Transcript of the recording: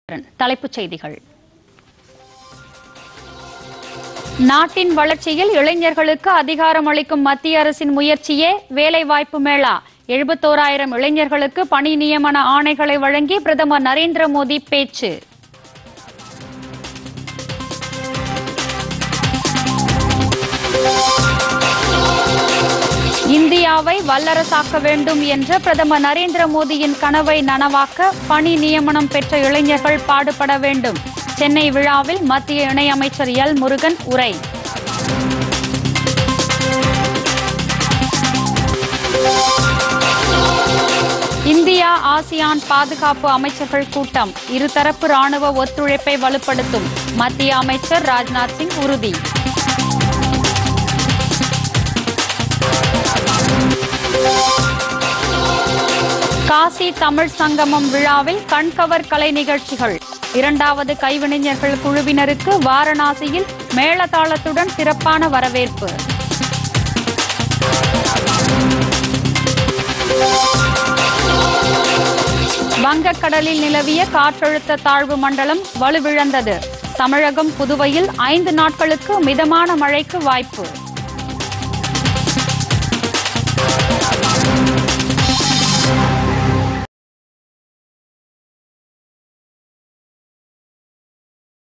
தலைப்புச் செய்திகள் நாட்டின் வளர்ச்சியில் இளைஞர்களுக்கு அதிகாரம் அளிக்கும் மத்திய அரசின் முயற்சியே வேலைவாய்ப்பு மேளா எழுபத்தோராயிரம் இளைஞர்களுக்கு பணி நியமன ஆணைகளை வழங்கி பிரதமர் நரேந்திர மோடி பேச்சு இந்தியாவை வல்லரசாக்க வேண்டும் என்ற பிரதமர் நரேந்திர மோடியின் கனவை நனவாக்க பணி நியமனம் பெற்ற இளைஞர்கள் பாடுபட வேண்டும் சென்னை விழாவில் மத்திய இணையமைச்சர் எல் முருகன் உரை இந்தியா ஆசியான் பாதுகாப்பு அமைச்சர்கள் கூட்டம் இருதரப்பு ராணுவ ஒத்துழைப்பை வலுப்படுத்தும் மத்திய அமைச்சர் ராஜ்நாத் சிங் உறுதி காசி தமிழ் சங்கமம் விழாவில் கண்கவர் கலை நிகழ்ச்சிகள் இரண்டாவது கைவினைஞர்கள் குழுவினருக்கு வாரணாசியில் மேளதாளத்துடன் சிறப்பான வரவேற்பு வங்கக்கடலில் நிலவிய காற்றழுத்த தாழ்வு மண்டலம் வலுவிழந்தது தமிழகம் புதுவையில் ஐந்து நாட்களுக்கு மிதமான மழைக்கு வாய்ப்பு